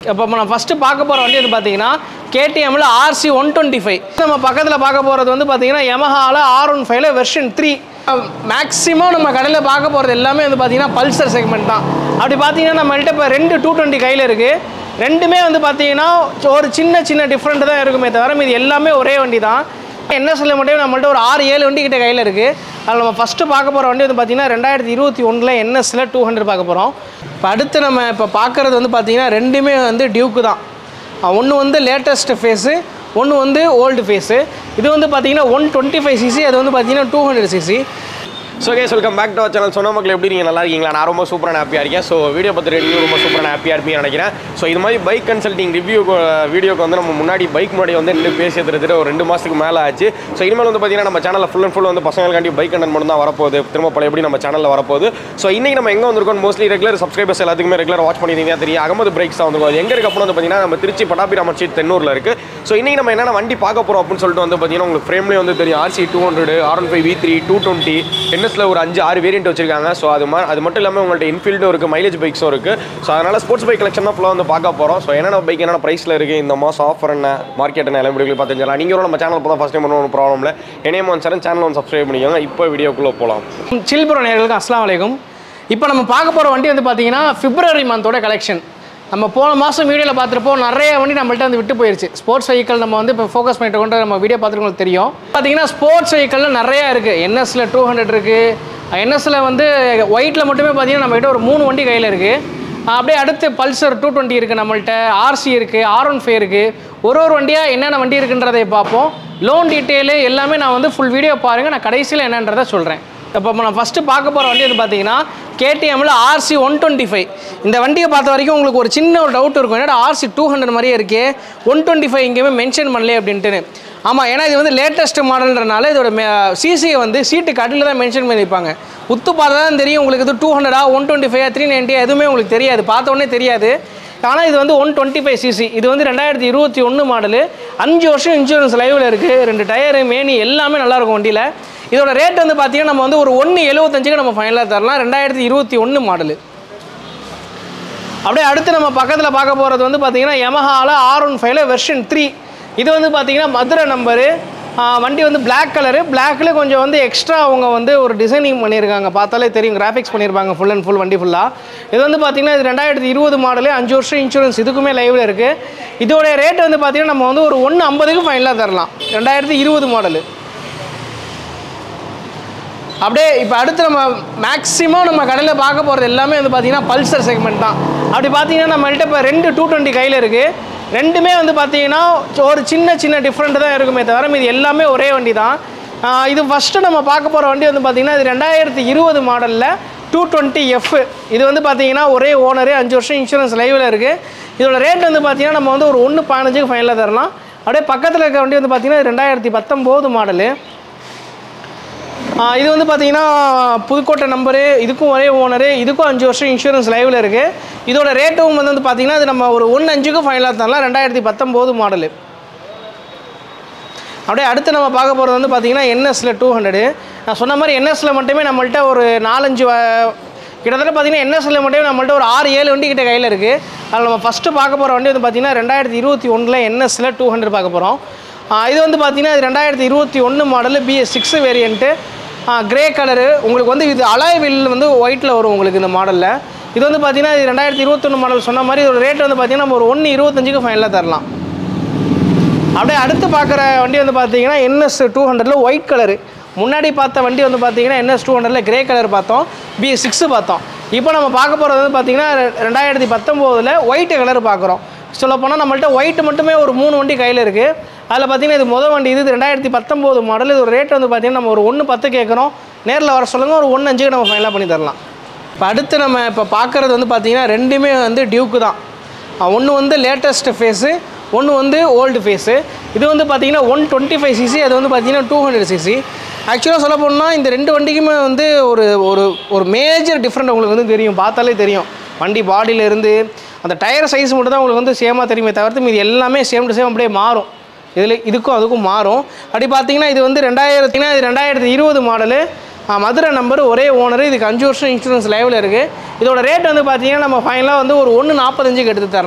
இப்போ நம்ம ஃபஸ்ட்டு பார்க்க போகிற வண்டி வந்து பார்த்தீங்கன்னா கேடிஎம்மில் ஆர்சி ஒன் டுவெண்ட்டி ஃபைவ் நம்ம பக்கத்தில் பார்க்க போகிறது வந்து பார்த்தீங்கன்னா யமஹாவில் ஆர் ஒன் ஃபைவ்ல வெர்ஷன் த்ரீ மேக்ஸிமம் நம்ம கடையில் பார்க்க போகிறது எல்லாமே வந்து பார்த்தீங்கன்னா பல்சர் செக்மெண்ட் தான் அப்படி பார்த்தீங்கன்னா நம்மள்ட்ட இப்போ ரெண்டு டூ டுவெண்ட்டி கையில் இருக்குது ரெண்டுமே வந்து பார்த்தீங்கன்னா ஒரு சின்ன சின்ன டிஃப்ரெண்ட் தான் இருக்குமே தவிர இது எல்லாமே ஒரே வண்டி தான் என்எஸ்ல மட்டும் நம்மள்ட்ட ஒரு ஆறு ஏழு வண்டி கிட்ட கையில் இருக்குது அதில் நம்ம ஃபஸ்ட்டு பார்க்க போகிற வண்டி வந்து பார்த்தீங்கன்னா ரெண்டாயிரத்தி இருபத்தி ஒன்றில் என்எஸ்ல டூ ஹண்ட்ரட் பார்க்க போகிறோம் இப்போ அடுத்து நம்ம இப்போ பார்க்குறது வந்து பார்த்தீங்கன்னா ரெண்டுமே வந்து டியூக்கு தான் ஒன்று வந்து லேட்டஸ்ட் ஃபேஸு ஒன்று வந்து ஓல்டு ஃபேஸு இது வந்து பார்த்தீங்கன்னா ஒன் டுவெண்ட்டி ஃபைவ் சிசி அது வந்து பார்த்தீங்கன்னா two hundred CC so guys welcome back to our channel சொன்ன மக்கள் எப்படி நீங்கள் நல்லா இருக்கீங்களா நான் ரொம்ப சூப்பரான ஹாப்பியாக இருக்கேன் ஸோ வீடியோ பற்றி ரிவ்யூ ரொம்ப சூப்பரான ஹாப்பியாக இருப்பீங்கன்னு நினைக்கிறேன் ஸோ இது மாதிரி பைக் கன்சல்ட்டிங் ரிவ்யூ வீடியோக்கு வந்து நம்ம முன்னாடி பைக் முன்னாடி வந்து நின்று பேசி எடுத்துகிட்டு ஒரு ரெண்டு மாதத்துக்கு மேலே ஆச்சு ஸோ இனிமேல் வந்து பார்த்தீங்கன்னா நம்ம சேனலில் ஃபுல் அண்ட் ஃபுல் வந்து பசங்களுக்காண்டி பைக் கண்டென்ட் மட்டும் தான் வரப்போகுது திரும்ப பழைய எப்படி நம்ம சேனலில் வரப்போகுது ஸோ இன்றைக்கி நம்ம எங்கே வந்திருக்கோம் மோஸ்ட்லி ரெகுலர் சப்ஸ்கிரைபர்ஸ் எல்லாத்துக்குமே ரெகுலர் வாட்ச் பண்ணியிருந்தீங்கன்னா தெரியும் அகமது பிரேக்ஸ் தான் வந்திருக்கோம் அது எங்கே இருக்க அப்புறம் வந்து பார்த்தீங்கன்னா நம்ம திருச்சி பட்டாபி ராமர்ச்சி தென்னூரில் இருக்குது ஸோ இன்றைக்கி நம்ம என்னென்ன வண்டி பார்க்க போகிறோம் அப்படின்னு சொல்லிட்டு வந்து பார்த்தீங்கன்னா உங்களுக்கு ஃப்ரேம்லேயே வந்து தெரியும் RC two hundred R one five V three two twenty என்எஸ்ல ஒரு அஞ்சு ஆறு வேரியன்ட் வச்சிருக்காங்க ஸோ அது மாதிரி அது மட்டும் இல்லாமல் உங்கள்ட்ட இன்ஃபீல்டும் இருக்குது மைலேஜ் பைக்ஸும் இருக்குது ஸோ அதனால் ஸ்போர்ட்ஸ் பைக் கலெக்ஷன் தான் ஃபுல்லாக வந்து பார்க்க போகிறோம் ஸோ என்னென்ன பைக் என்னென்ன ப்ரைஸில் இருக்குது இந்த மாதம் ஆஃபர் என்ன மார்க்கெட் என்ன எல்லாம் வீடியோ பார்த்து தெரிஞ்சிடலாம் நீங்கள் நம்ம சேனல் போதான் ஃபஸ்ட் டைம் ஒன்றும் ப்ராப்ளம் இல்லை என்னையும் ஒன் சேனல் சேனல் ஒன்று சப்ஸ்கிரைப் பண்ணிக்கோங்க இப்போ வீடியோக்குள்ளே போகலாம் சில்புரம் நேர்களுக்கு அஸ்லாம் வலைக்கும் இப்போ நம்ம பார்க்க போகிற வண்டி வந்து பார்த்தீங்கன்னா பிப்ரவரி மந்தோட கலெக்ஷன் நம்ம போன மாதம் வீடியோவில் பார்த்துருப்போ நிறைய வண்டி நம்மள்ட்ட வந்து விட்டு போயிருச்சு ஸ்போர்ட்ஸ் வெஹிக்கல் நம்ம வந்து இப்போ ஃபோக்கஸ் பண்ணிட்டு கொண்டு நம்ம வீடியோ பார்த்துருக்கோம் தெரியும் பார்த்தீங்கன்னா ஸ்போர்ட்ஸ் வெஹிக்கலில் நிறையா இருக்குது என்எஸ்ல டூ ஹண்ட்ரட் இருக்குது என்எஸ்ல வந்து ஒயிட்டில் மட்டுமே பார்த்தீங்கன்னா நம்மகிட்ட ஒரு மூணு வண்டி கையில் இருக்குது அப்படியே அடுத்து பல்சர் டூ டுவெண்ட்டி இருக்குது நம்மள்ட்ட ஆர்சி இருக்குது ஆர் ஒன் ஃபைவ் இருக்குது ஒரு ஒரு வண்டியாக என்னென்ன வண்டி இருக்குன்றதை பார்ப்போம் லோன் டீட்டெயிலு எல்லாமே நான் வந்து ஃபுல் வீடியோ பாருங்கள் நான் கடைசியில் என்னன்றதை சொல்கிறேன் இப்போ நான் ஃபஸ்ட்டு பார்க்க போகிற வண்டி வந்து பார்த்தீங்கன்னா கேடிஎம்மில் ஆர்சி ஒன் டுவெண்ட்டி ஃபைவ் இந்த வண்டியை பார்த்த வரைக்கும் உங்களுக்கு ஒரு சின்ன ஒரு டவுட் இருக்கும் என்னடா ஆர்சி டூ ஹண்ட்ரட் மாதிரியே இருக்கே ஒன் டுவெண்ட்டி ஃபைவ் எங்கேயுமே மென்ஷன் பண்ணலையே அப்படின்ட்டு ஆமாம் ஏன்னா இது வந்து லேட்டஸ்ட் மாடல்ன்றனால இதோட சிசியை வந்து சீட்டுக்கு அடியில் தான் மென்ஷன் பண்ணியிருப்பாங்க உத்து பார்த்தா தான் தெரியும் உங்களுக்கு இது டூ ஹண்ட்ரடா one twenty five three ninety எதுவுமே உங்களுக்கு தெரியாது பார்த்த உடனே தெரியாது ஆனால் இது வந்து ஒன் டுவெண்ட்டி ஃபைவ் சிசி இது வந்து ரெண்டாயிரத்தி இருபத்தி ஒன்று மாடலு அஞ்சு வருஷம் இன்சூரன்ஸ் லைவில் இருக்குது ரெண்டு டயரு மேனி எல்லாமே நல்லாயிருக்கும் வண்டியில் இதோட ரேட் வந்து பார்த்தீங்கன்னா நம்ம வந்து ஒரு ஒன்று எழுபத்தஞ்சுக்கு நம்ம ஃபைனலாக தரலாம் ரெண்டாயிரத்தி இருபத்தி ஒன்று மாடலு அப்படியே அடுத்து நம்ம பக்கத்தில் பார்க்க போகிறது வந்து பார்த்தீங்கன்னா யமஹாவில் ஆர் ஒன் ஃபைவ்ல வெர்ஷன் த்ரீ இது வந்து பார்த்தீங்கன்னா மதுரை நம்பரு வண்டி வந்து Black கலரு பிளாக்ல கொஞ்சம் வந்து எக்ஸ்ட்ரா அவங்க வந்து ஒரு டிசைனிங் பண்ணியிருக்காங்க பார்த்தாலே தெரியும் கிராஃபிக்ஸ் பண்ணியிருப்பாங்க ஃபுல் அண்ட் ஃபுல் வண்டி ஃபுல்லாக இது வந்து பார்த்தீங்கன்னா இது ரெண்டாயிரத்தி இருபது மாடலு அஞ்சு வருஷம் இன்சூரன்ஸ் இதுக்குமே லைவில் இருக்குது இதோடைய ரேட் வந்து பார்த்தீங்கன்னா நம்ம வந்து ஒரு ஒன்று ஐம்பதுக்கு ஃபைனலாக தரலாம் ரெண்டாயிரத்தி இருபது மாடலு அப்படியே இப்போ அடுத்து நம்ம மேக்ஸிமம் நம்ம கடையில் பார்க்க போகிறது எல்லாமே வந்து பார்த்தீங்கன்னா பல்சர் செக்மெண்ட் தான் அப்படி பார்த்தீங்கன்னா நம்மள்ட்ட இப்போ ரெண்டு டூ டுவெண்ட்டி கையில் இருக்குது ரெண்டுமே வந்து பார்த்தீங்கன்னா ஒரு சின்ன சின்ன டிஃப்ரெண்ட் தான் இருக்குமே தவிர இது எல்லாமே ஒரே வண்டி தான் ஆஹ் இது ஃபஸ்ட்டு நம்ம பார்க்க போகிற வண்டி வந்து பார்த்தீங்கன்னா இது ரெண்டாயிரத்தி இருபது மாடலில் டூ டுவெண்ட்டி எஃப் இது வந்து பார்த்தீங்கன்னா ஒரே ஓனரு அஞ்சு வருஷம் இன்சூரன்ஸ் லைவில் இருக்குது இதோட ரேட் வந்து பார்த்தீங்கன்னா நம்ம வந்து ஒரு ஒன்று பதினஞ்சுக்கு ஃபைனலாக தரலாம் அப்படியே பக்கத்தில் இருக்க வண்டி வந்து பார்த்தீங்கன்னா இது ரெண்டாயிரத்தி பத்தொம்போது மாடலு ஆ, இது வந்து பார்த்தீங்கன்னா புதுக்கோட்டை நம்பரு இதுக்கும் ஒரே ஓனரு இதுக்கும் அஞ்சு வருஷம் இன்சூரன்ஸ் லைவில் இருக்குது இதோட ரேட்டும் வந்து பார்த்தீங்கன்னா இது நம்ம ஒரு ஒன்று அஞ்சுக்கும் ஃபைனலாக தரலாம் ரெண்டாயிரத்தி பத்தொம்போது மாடலு அப்படியே அடுத்து நம்ம பார்க்க போகிறது வந்து பார்த்தீங்கன்னா என்எஸ்ல டூ ஹண்ட்ரடு நான் சொன்ன மாதிரி என்எஸ்ல மட்டுமே நம்மள்ட்ட ஒரு நாலஞ்சு வ- கிட்டத்தட்ட பார்த்தீங்கன்னா என்எஸ்ல மட்டுமே நம்மள்ட்ட ஒரு ஆறு ஏழு வண்டி கிட்ட கையில் இருக்குது அதில் நம்ம ஃபஸ்ட்டு பார்க்க போகிற வண்டி வந்து பார்த்தீங்கன்னா ரெண்டாயிரத்தி இருபத்தி ஒன்றில் என்எஸ்ல டூ ஹண்ட்ரட் பார்க்க போகிறோம் இது வந்து பார்த்தீங்கன்னா இது ரெண்டாயிரத்தி இருபத்தி ஒன்று மாடலு BS six variant grey colour உங்களுக்கு வந்து இது அலாய் வில் வந்து ஒயிட்டில் வரும் உங்களுக்கு இந்த மாடலில் இது வந்து பார்த்தீங்கன்னா இது ரெண்டாயிரத்தி இருபத்தொன்று மாடல் சொன்ன மாதிரி இதோட ரேட் வந்து பார்த்தீங்கன்னா நம்ம ஒரு ஒன்று இருபத்தஞ்சுக்கு ஃபைனலாக தரலாம் அப்படியே அடுத்து பார்க்குற வண்டி வந்து பார்த்தீங்கன்னா என்எஸ் டூ ஹண்ட்ரடில் ஒயிட் கலரு முன்னாடி பார்த்த வண்டி வந்து பார்த்தீங்கன்னா என்எஸ் டூ ஹண்ட்ரடில் கிரே கலர் பார்த்தோம் பி சிக்ஸு பார்த்தோம் இப்போ நம்ம பார்க்க போகிறது வந்து பார்த்தீங்கன்னா ரெ- ரெண்டாயிரத்தி பத்தொம்போதில் ஒயிட் கலர் பார்க்குறோம் சொல்லப்போனால் நம்மள்ட்ட ஒயிட் மட்டுமே ஒரு மூணு வண்டி கையில் இருக்குது அதில் பார்த்தீங்கன்னா இது முதல் வண்டி இது ரெண்டாயிரத்தி பத்தொம்போது மாடல் இது ஒரு ரேட் வந்து பார்த்தீங்கன்னா நம்ம ஒரு ஒன்று பத்து கேட்குறோம் நேரில் வர சொல்லுங்கள் ஒரு ஒன்று அஞ்சுக்கு நம்ம ஃபைனலாக பண்ணி தரலாம் இப்போ அடுத்து நம்ம இப்போ பார்க்குறது வந்து பார்த்தீங்கன்னா ரெண்டுமே வந்து டியூக்கு தான் ஒன்று வந்து லேட்டஸ்ட் ஃபேஸு ஒன்று வந்து ஓல்டு ஃபேஸு இது வந்து பார்த்தீங்கன்னா ஒன் டுவெண்ட்டி ஃபைவ் சிசி அது வந்து பார்த்தீங்கன்னா டூ ஹண்ட்ரட் சிசி ஆக்சுவலாக சொல்ல போனால் இந்த ரெண்டு வண்டிக்குமே வந்து ஒரு ஒரு ஒரு மேஜர் டிஃப்ரெண்ட் உங்களுக்கு வந்து தெரியும் பார்த்தாலே தெரியும் வண்டி பாடியில இருந்து அந்த டயர் சைஸ் மட்டும் தான் உங்களுக்கு வந்து சேமாக தெரியுமே தவிர்த்து இது எல்லாமே சேம் டு சேம் அப்படியே மாறும் இதில் இதுக்கும் அதுக்கும் மாறும் அப்படி பார்த்தீங்கன்னா இது வந்து ரெண்டாயிரத்தினா இது ரெண்டாயிரத்தி இருபது மாடலு மதுரை நம்பர் ஒரே ஓனர் இதுக்கு அஞ்சு வருஷம் இன்சூரன்ஸ் லைவில் இருக்குது இதோட ரேட் வந்து பார்த்தீங்கன்னா நம்ம ஃபைனலாக வந்து ஒரு ஒன்று நாற்பத்தஞ்சுக்கு எடுத்து தரலாம்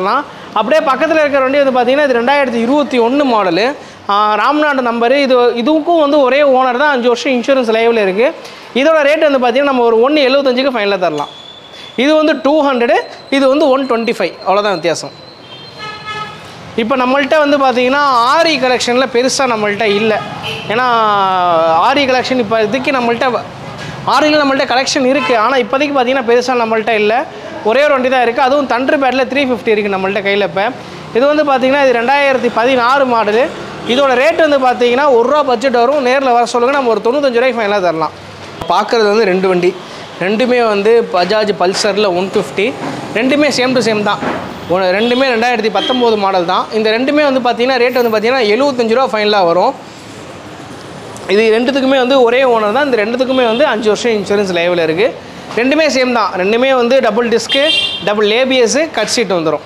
அப்படியே பக்கத்தில் இருக்கிற வண்டி வந்து பார்த்தீங்கன்னா இது ரெண்டாயிரத்தி இருபத்தி ஒன்று மாடலு ராம்நாடு நம்பரு இது இதுக்கும் வந்து ஒரே ஓனர் தான் அஞ்சு வருஷம் இன்சூரன்ஸ் லைவில் இருக்குது இதோட ரேட் வந்து பார்த்தீங்கன்னா நம்ம ஒரு ஒன்று எழுபத்தஞ்சுக்கு ஃபைனலாக தரலாம் இது வந்து டூ ஹண்ட்ரடு இது வந்து ஒன் டுவெண்ட்டி ஃபைவ் அவ்வளோதான் வித்தியாசம் இப்போ நம்மள்ட்ட வந்து பார்த்தீங்கன்னா ஆரி கலெக்ஷனில் பெருசாக நம்மள்ட்ட இல்லை ஏன்னா ஆரி கலெக்ஷன் இப்போ இதுக்கு நம்மள்ட்ட ஆரியில் நம்மள்ட்ட கலெக்ஷன் இருக்குது ஆனால் இப்போதைக்கு பார்த்தீங்கன்னா பெருசாக நம்மள்ட்ட இல்லை ஒரே ஒரு வண்டி தான் இருக்குது அதுவும் தண்டர் பேட்டில் த்ரீ ஃபிஃப்டி இருக்குது நம்மள்ட்ட கையில் இப்போ இது வந்து பார்த்தீங்கன்னா இது ரெண்டாயிரத்தி பதினாறு மாடலு இதோட ரேட் வந்து பார்த்தீங்கன்னா ஒரு ரூபா பட்ஜெட் வரும் நேரில் வர சொல்லுங்கள் நம்ம ஒரு தொண்ணூத்தஞ்சு ரூபாய்க்கு ஃபைனலாக தரலாம் பார்க்குறது வந்து ரெண்டு வண்டி ரெண்டுமே வந்து பஜாஜ் பல்சரில் ஒன் ஃபிஃப்டி ரெண்டுமே சேம் டு சேம் தான் ஒன்று ரெண்டுமே ரெண்டாயிரத்தி பத்தொம்போது மாடல் தான் இந்த ரெண்டுமே வந்து பார்த்தீங்கன்னா ரேட் வந்து பார்த்தீங்கன்னா எழுபத்தஞ்சு ரூபா ஃபைனலாக வரும் இது ரெண்டுத்துக்குமே வந்து ஒரே ஓனர் தான் இந்த ரெண்டுத்துக்குமே வந்து அஞ்சு வருஷம் இன்சூரன்ஸ் லைவில் இருக்குது ரெண்டுமே சேம் தான் ரெண்டுமே வந்து double disc double ABS cut seat வந்துடும்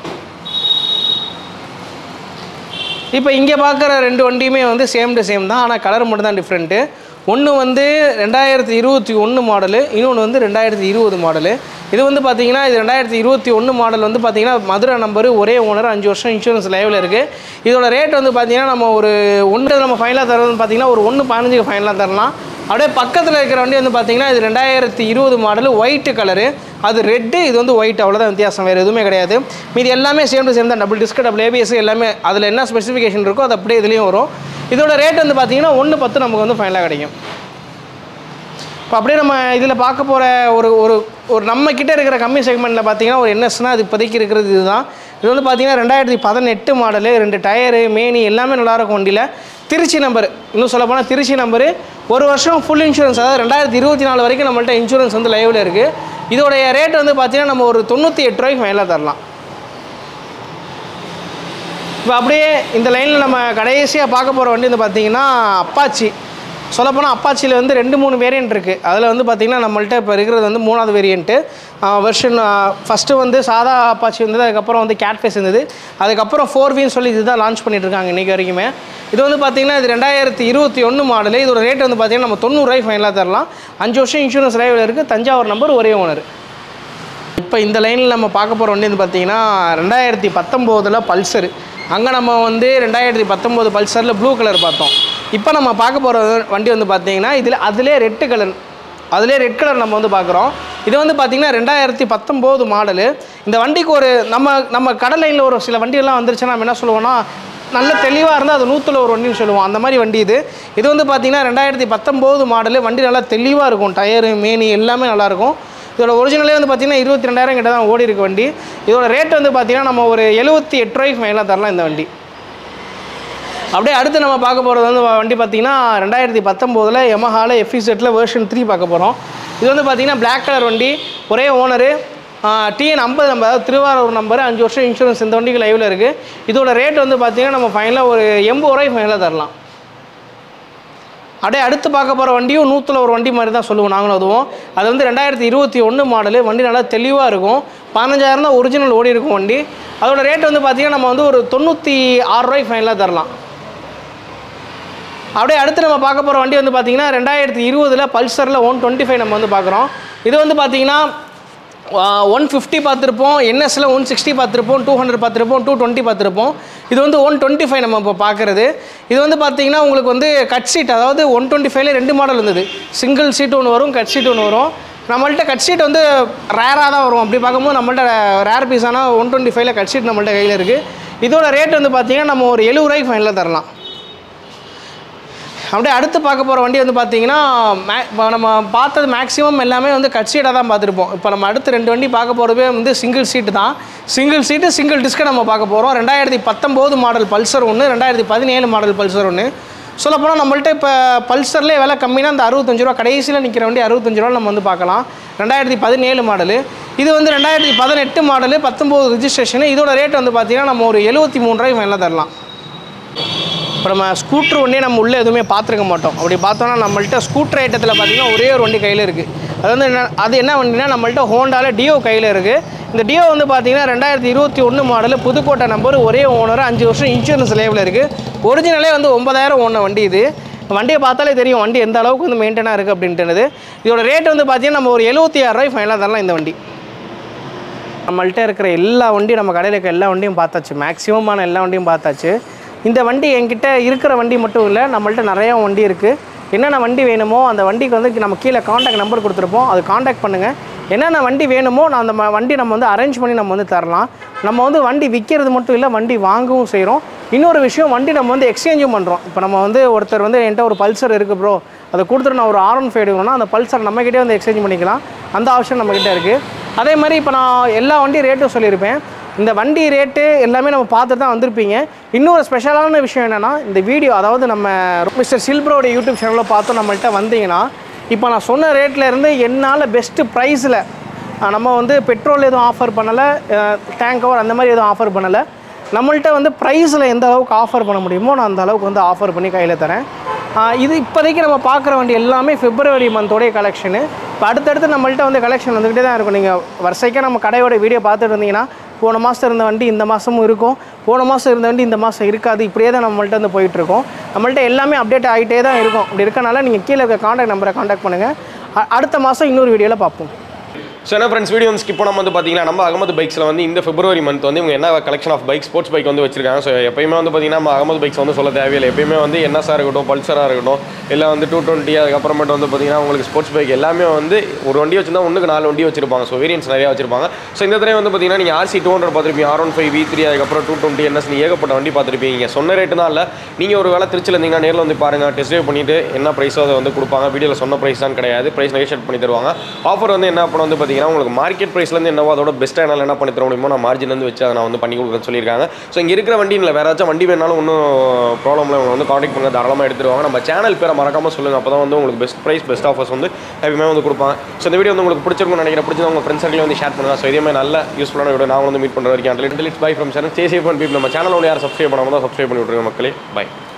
இப்போ இங்கே பார்க்குற ரெண்டு வண்டியுமே வந்து சேம் டு சேம் தான் ஆனால் கலர் மட்டும் தான் டிஃப்ரெண்ட்டு ஒன்று வந்து ரெண்டாயிரத்தி இருபத்தி ஒன்று மாடலு இன்னொன்று வந்து ரெண்டாயிரத்தி இருபது மாடலு இது வந்து பார்த்தீங்கன்னா இது ரெண்டாயிரத்தி இருபத்தி ஒன்று மாடல் வந்து பார்த்தீங்கன்னா மதுரை நம்பரு ஒரே ஓனர் அஞ்சு வருஷம் இன்சூரன்ஸ் லைவில் இருக்குது இதோட ரேட் வந்து பார்த்தீங்கன்னா நம்ம ஒரு ஒன்று நம்ம ஃபைனலாக தரதுன்னு பார்த்தீங்கன்னா ஒரு ஒன்று பதினஞ்சுக்கு ஃபைனலாக தரலாம் அப்படியே பக்கத்தில் இருக்கிற வண்டி வந்து பார்த்தீங்கன்னா இது ரெண்டாயிரத்தி இருபது மாடல் ஒயிட்டு கலரு அது ரெட்டு இது வந்து ஒயிட் அவ்வளோதான் வித்தியாசம் வேறு எதுவுமே கிடையாது மீதி எல்லாமே சேம் டு சேம் தான் டபுள் டிஸ்க் டபுள் ஏபிஎஸ் எல்லாமே அதில் என்ன ஸ்பெசிஃபிகேஷன் இருக்கோ அது அப்படியே இதுலேயும் வரும் இதோட ரேட் வந்து பார்த்தீங்கன்னா ஒன்று பத்து நமக்கு வந்து ஃபைனலாக கிடைக்கும் இப்போ அப்படியே நம்ம இதில் பார்க்க போகிற ஒரு ஒரு ஒரு நம்ம கிட்ட இருக்கிற கம்மி செக்மெண்ட்டில் பார்த்தீங்கன்னா ஒரு என்எஸ்னால் அது இப்போதைக்கு இருக்கிறது இதுதான் இது வந்து பார்த்தீங்கன்னா ரெண்டாயிரத்தி பதினெட்டு மாடலு ரெண்டு டயரு மேனி எல்லாமே நல்லாயிருக்கும் வண்டியில் திருச்சி நம்பர் இன்னும் சொல்ல போனால் திருச்சி நம்பரு ஒரு வருஷம் ஃபுல் இன்சூரன்ஸ் அதாவது ரெண்டாயிரத்தி இருபத்தி நாலு வரைக்கும் நம்மள்ட்ட இன்சூரன்ஸ் வந்து லைவில் இருக்குது இதோடைய ரேட் வந்து பார்த்தீங்கன்னா நம்ம ஒரு தொண்ணூற்றி எட்டு ரூபாய்க்கு மேலே தரலாம் இப்போ அப்படியே இந்த லைனில் நம்ம கடைசியாக பார்க்க போகிற வண்டி வந்து பார்த்தீங்கன்னா அப்பாச்சி சொல்லப்போனால் அப்பாச்சியில் வந்து ரெண்டு மூணு வேரியன்ட் இருக்குது அதில் வந்து பார்த்திங்கன்னா நம்மள்ட்ட இப்போ இருக்கிறது வந்து மூணாவது வேரியண்ட்டு வெர்ஷன் ஃபஸ்ட்டு வந்து சாதா அப்பாச்சி இருந்தது அதுக்கப்புறம் வந்து கேட்ஃபேஸ் இருந்தது அதுக்கப்புறம் ஃபோர் வீன்னு சொல்லி இதுதான் லான்ச் பண்ணிட்டு இருக்காங்க இன்றைக்கி வரைக்குமே இது வந்து பார்த்திங்கன்னா இது ரெண்டாயிரத்தி இருபத்தி ஒன்று மாடலு இதோட ரேட் வந்து பார்த்திங்கன்னா நம்ம தொண்ணூறுரூவாய்க்கு ஃபைனலாக தரலாம் அஞ்சு வருஷம் இன்சூரன்ஸ் லைவில் இருக்குது தஞ்சாவூர் நம்பர் ஒரே ஓனர் இப்போ இந்த லைனில் நம்ம பார்க்க போகிற வண்டி வந்து பார்த்தீங்கன்னா ரெண்டாயிரத்தி பத்தொம்போதில் பல்சர் அங்கே நம்ம வந்து ரெண்டாயிரத்தி பத்தொம்போது பல்சரில் ப்ளூ கலர் பார்த்தோம் இப்போ நம்ம பார்க்க போகிற வண்டி வந்து பார்த்தீங்கன்னா இதில் அதிலே ரெட்டு கலர் அதிலே ரெட் கலர் நம்ம வந்து பார்க்குறோம் இது வந்து பார்த்திங்கன்னா ரெண்டாயிரத்தி பத்தொம்போது மாடலு இந்த வண்டிக்கு ஒரு நம்ம நம்ம கடல் லைனில் ஒரு சில வண்டியெல்லாம் வந்துருச்சுன்னா நம்ம என்ன சொல்லுவோம்னா நல்ல தெளிவாக இருந்தால் அது நூற்றில் ஒரு வண்டின்னு சொல்லுவோம் அந்த மாதிரி வண்டி இது இது வந்து பார்த்திங்கன்னா ரெண்டாயிரத்தி பத்தொம்போது மாடலு வண்டி நல்லா தெளிவாக இருக்கும் டயரு மேனி எல்லாமே நல்லாயிருக்கும் இதோட ஒரிஜினலே வந்து பார்த்தீங்கன்னா இருபத்தி ரெண்டாயிரம் கிட்ட தான் ஓடி இருக்கு வண்டி இதோட ரேட் வந்து பார்த்தீங்கன்னா நம்ம ஒரு எழுபத்தி எட்டு ரூபாய்க்கு மேலே தரலாம் இந்த வண்டி அப்படியே அடுத்து நம்ம பார்க்க போகிறது வந்து வண்டி பார்த்தீங்கன்னா ரெண்டாயிரத்தி பத்தொம்போதில் எமஹால எஃபிசெட்டில் வேர்ஷன் த்ரீ பார்க்க போகிறோம் இது வந்து பார்த்தீங்கன்னா பிளாக் கலர் வண்டி ஒரே ஓனரு டிஎன் ஐம்பது நம்பர் அதாவது திருவாரூர் நம்பர் அஞ்சு வருஷம் இன்சூரன்ஸ் இந்த வண்டிக்கு லைவில் இருக்குது இதோட ரேட் வந்து பார்த்தீங்கன்னா நம்ம ஃபைனலாக ஒரு எண்பது ரூபாய்க்கு ஃபைனலாக தரலாம் அப்படியே அடுத்து பார்க்க போகிற வண்டியும் நூற்றில் ஒரு வண்டி மாதிரி தான் சொல்லுவோம் நாங்களும் அதுவும் அது வந்து ரெண்டாயிரத்தி இருபத்தி ஒன்று மாடலு வண்டி நல்லா தெளிவாக இருக்கும் பதினஞ்சாயிரம் தான் ஒரிஜினல் ஓடி இருக்கும் வண்டி அதோட ரேட் வந்து பார்த்திங்கன்னா நம்ம வந்து ஒரு தொண்ணூற்றி ஆறு ரூபாய்க்கு ஃபைனலாக தரலாம் அப்படியே அடுத்து நம்ம பார்க்க போகிற வண்டி வந்து பார்த்திங்கன்னா ரெண்டாயிரத்தி இருபதில் பல்சரில் ஒன் டுவெண்ட்டி ஃபைவ் நம்ம வந்து பார்க்குறோம் இது வந்து பார்த்திங்கன்னா ஒன் ஃபிஃப்டி பார்த்துருப்போம் என்எஸ்ல ஒன் சிக்ஸ்டி பார்த்துருப்போம் டூ ஹண்ட்ரட் பார்த்துருப்போம் டூ டுவெண்ட்டி பார்த்துருப்போம் இது வந்து ஒன் டுவெண்ட்டி ஃபைவ் நம்ம இப்போ பார்க்குறது இது வந்து பார்த்தீங்கன்னா உங்களுக்கு வந்து கட் சீட் அதாவது ஒன் டுவெண்ட்டி ஃபைவ்ல ரெண்டு மாடல் இருந்தது சிங்கிள் சீட் ஒன்று வரும் கட் சீட் ஒன்று வரும் நம்மள்ட்ட கட் சீட் வந்து ரேராக தான் வரும் அப்படி பார்க்கும்போது நம்மள்ட்ட ரேர் பீஸான ஒன் டுவெண்ட்டி ஃபைவ்ல கட் சீட் நம்மள்ட்ட கையில் இருக்குது இதோட ரேட் வந்து பார்த்தீங்கன்னா நம்ம ஒரு எழுபது ரூபாய்க்கு ஃபைனலாக தரலாம் அப்படியே அடுத்து பார்க்க போகிற வண்டி வந்து பார்த்தீங்கன்னா மே இப்போ நம்ம பார்த்தது மேக்ஸிமம் எல்லாமே வந்து கட் சீட்டாக தான் பார்த்துருப்போம் இப்போ நம்ம அடுத்து ரெண்டு வண்டி பார்க்க போகிறதே வந்து சிங்கிள் சீட்டு தான் சிங்கிள் சீட்டு சிங்கிள் டிஸ்கை நம்ம பார்க்க போகிறோம் ரெண்டாயிரத்தி பத்தொம்போது மாடல் பல்சர் ஒன்று ரெண்டாயிரத்தி பதினேழு மாடல் பல்சர் ஒன்று சொல்லப்போனால் நம்மள்ட்ட இப்போ பல்சர்லேயே விலை கம்மினா அந்த அறுபத்தஞ்சு ரூபா கடைசியில் நிற்கிற வண்டி அறுபத்தஞ்சு ரூபா நம்ம வந்து பார்க்கலாம் ரெண்டாயிரத்தி பதினேழு மாடலு இது வந்து ரெண்டாயிரத்தி பதினெட்டு மாடலு பத்தொம்போது ரிஜிஸ்ட்ரேஷனு இதோட ரேட் வந்து பார்த்தீங்கன்னா நம்ம ஒரு எழுபத்தி மூணு ரூபாய்க்கு மேலே தரலாம் இப்போ நம்ம ஸ்கூட்ரு வண்டியை நம்ம உள்ளே எதுவுமே பார்த்துருக்க மாட்டோம் அப்படி பார்த்தோன்னா நம்மள்ட்ட ஸ்கூட்டர் ஐட்டத்தில் பார்த்தீங்கன்னா ஒரே ஒரு வண்டி கையில் இருக்குது அது வந்து என்ன அது என்ன வண்டினா நம்மள்ட்ட ஹோண்டாவில் டியோ கையில் இருக்குது இந்த டியோ வந்து பார்த்தீங்கன்னா ரெண்டாயிரத்தி இருபத்தி ஒன்று மாடல் புதுக்கோட்டை நம்பர் ஒரே ஓனர் அஞ்சு வருஷம் இன்சூரன்ஸ் லேவில் இருக்குது ஒரிஜினலே வந்து ஒன்பதாயிரம் ஓன வண்டி இது வண்டியை பார்த்தாலே தெரியும் வண்டி எந்த அளவுக்கு வந்து மெயின்டைனாக இருக்குது அப்படின்ட்டு இதோட ரேட் வந்து பார்த்தீங்கன்னா நம்ம ஒரு எழுபத்தி ஆறு ரூபாய் ஃபைனலாக தரலாம் இந்த வண்டி நம்மள்ட்ட இருக்கிற எல்லா வண்டியும் நம்ம கடையில் இருக்க எல்லா வண்டியும் பார்த்தாச்சு மேக்ஸிமமான எல்லா வண்டியும் பார்த்தாச்சு இந்த வண்டி என்கிட்ட இருக்கிற வண்டி மட்டும் இல்லை நம்மள்ட்ட நிறையா வண்டி இருக்குது என்னென்ன வண்டி வேணுமோ அந்த வண்டிக்கு வந்து நம்ம கீழே காண்டாக்ட் நம்பர் கொடுத்துருப்போம் அது காண்டாக்ட் பண்ணுங்கள் என்னென்ன வண்டி வேணுமோ நான் அந்த ம- வண்டி நம்ம வந்து அரேஞ்ச் பண்ணி நம்ம வந்து தரலாம் நம்ம வந்து வண்டி விற்கிறது மட்டும் இல்லை வண்டி வாங்கவும் செய்கிறோம் இன்னொரு விஷயம் வண்டி நம்ம வந்து எக்ஸ்சேஞ்சும் பண்ணுறோம் இப்போ நம்ம வந்து ஒருத்தர் வந்து என்கிட்ட ஒரு பல்சர் இருக்குது ப்ரோ அதை கொடுத்துட்டு நான் ஒரு ஆர் ஒன் ஃபைவ் எடுக்கணும்னா அந்த பல்சர் நம்மக்கிட்டே வந்து எக்ஸ்சேஞ்ச் பண்ணிக்கலாம் அந்த ஆப்ஷன் நம்மக்கிட்ட இருக்குது அதே மாதிரி இப்போ நான் எல்லா வண்டி ரேட்டும் சொல்லியிருப்பேன் இந்த வண்டி ரேட்டு எல்லாமே நம்ம பார்த்துட்டு தான் வந்திருப்பீங்க இன்னொரு ஸ்பெஷலான விஷயம் என்னென்னா இந்த வீடியோ அதாவது நம்ம மிஸ்டர் சில்ப்ரோட யூடியூப் சேனலில் பார்த்து நம்மள்ட்ட வந்தீங்கன்னா இப்போ நான் சொன்ன ரேட்ல இருந்து என்னால் பெஸ்ட்டு ப்ரைஸில் நம்ம வந்து பெட்ரோல் எதுவும் ஆஃபர் பண்ணலை டேங்க் கவர் அந்த மாதிரி எதுவும் ஆஃபர் பண்ணலை நம்மள்ட்ட வந்து ப்ரைஸில் எந்த அளவுக்கு ஆஃபர் பண்ண முடியுமோ நான் அந்த அளவுக்கு வந்து ஆஃபர் பண்ணி கையில் தரேன் ஆஹ் இது இப்போதைக்கு நம்ம பார்க்குற வண்டி எல்லாமே பிப்ரவரி மந்தோடைய கலெக்ஷனு இப்போ அடுத்தடுத்து நம்மள்ட்ட வந்து கலெக்ஷன் வந்துக்கிட்டே தான் இருக்கும் நீங்கள் வரிசைக்காக நம்ம கடையோட வீடியோ பார்த்துட்டு இருந்தீங்கன்னா போன மாதம் இருந்த வண்டி இந்த மாதமும் இருக்கும் போன மாதம் இருந்த வண்டி இந்த மாதம் இருக்காது இப்படியே தான் நம்மள்ட்ட வந்து போயிட்டுருக்கோம் நம்மள்ட்ட எல்லாமே அப்டேட் ஆகிட்டே தான் இருக்கும் அப்படி இருக்கனால நீங்கள் கீழே இருக்க காண்டாக்ட் நம்பரை காண்டாக்ட் பண்ணுங்கள் அ- அடுத்த மாதம் இன்னொரு வீடியோவில் பார்ப்போம் ஸோ என்ன ஃப்ரெண்ட்ஸ் வீடியோ வந்து ஸ்கிப் பண்ணாம வந்து பார்த்தீங்கன்னா நம்ம அகமது பைக்ஸில் வந்து இந்த பிப்ரவரி மந்த் வந்து இவங்க என்ன collection of bike sports bike வந்து வச்சிருக்காங்க ஸோ எப்பயுமே வந்து பார்த்தீங்கன்னா நம்ம அகமது பைக்ஸ் வந்து சொல்ல தேவையில்லை எப்பயுமே வந்து என்எஸ்ஆர் இருக்கட்டும் பல்சராக இருக்கட்டும் இல்லை வந்து டூ டுவெண்ட்டி அதுக்கப்புறமேட்டு வந்து பார்த்தீங்கன்னா உங்களுக்கு ஸ்போர்ட்ஸ் பைக் எல்லாமே வந்து ஒரு வண்டி வச்சிருந்தா ஒன்றுக்கு நாலு வண்டி வச்சிருப்பாங்க ஸோ வேரியன்ஸ் நிறையா வச்சிருப்பாங்க ஸோ இந்த தடவை வந்து பார்த்தீங்கன்னா நீங்கள் ஆர்சி டூ ஹண்ட்ரட் பார்த்துருப்பீங்க R one five V three அதுக்கப்புறம் டூ டுவெண்ட்டி என்எஸ் ஏகப்பட்ட வண்டி பார்த்துருப்பீங்க சொன்ன ரேட்டு தான் இல்லை நீங்கள் ஒரு வேலை திருச்சியில் இருந்தீங்கன்னா நேரில் வந்து பாருங்கள் டெஸ்ட் ட்ரைவ் பண்ணிட்டு என்ன ப்ரைஸோ அதை வந்து கொடுப்பாங்க வீடியோவில் சொன்ன ப்ரைஸ் தான் கிடையாது ப்ரைஸ் நெகோஷியேட் பண்ணி தருவாங்க ஆஃபர் வந்து என்ன பண்ண வந்து பார்த்தீங்கன்னா உங்களுக்கு மார்க்கெட் ப்ரைஸ்லேருந்து என்னவோ அதோட பெஸ்ட்டாக என்னால் என்ன பண்ணி தர முடியுமோ நான் மார்ஜின் வந்து வச்சு அதை நான் வந்து பண்ணி கொடுக்குறேன்னு சொல்லியிருக்காங்க ஸோ இங்கே இருக்கிற வண்டி இல்லை வேறு ஏதாச்சும் வண்டி வேணாலும் ஒன்றும் ப்ராப்ளம் இல்லை உங்களை வந்து காண்டாக்ட் பண்ண தாராளமாக எடுத்துருவாங்க நம்ம சேனல் பேரை மறக்காமல் சொல்லுங்கள் அப்போ தான் வந்து உங்களுக்கு பெஸ்ட் ப்ரைஸ் பெஸ்ட் ஆஃபர்ஸ் வந்து எப்பயுமே வந்து கொடுப்பாங்க ஸோ இந்த வீடியோ வந்து உங்களுக்கு பிடிச்சிருக்கும்னு நினைக்கிறேன் பிடிச்சது உங்கள் ஃப்ரெண்ட்ஸ் சர்க்கிள் வந்து ஷேர் பண்ணுங்கள் ஸோ இதே மாதிரி நல்ல யூஸ்ஃபுல்லான வீடியோ நான் வந்து மீட் பண்ணுற வரைக்கும் லிட்ஸ் பை ஃப்ரம் சேனல் சேசி பண்ணி நம்ம சேனல் யாரும் சப்ஸ்கிரைப் பண்ணாமல் தான் சப்ஸ்கிரைப் பண்ணி விட்ருங்க மக்களே பை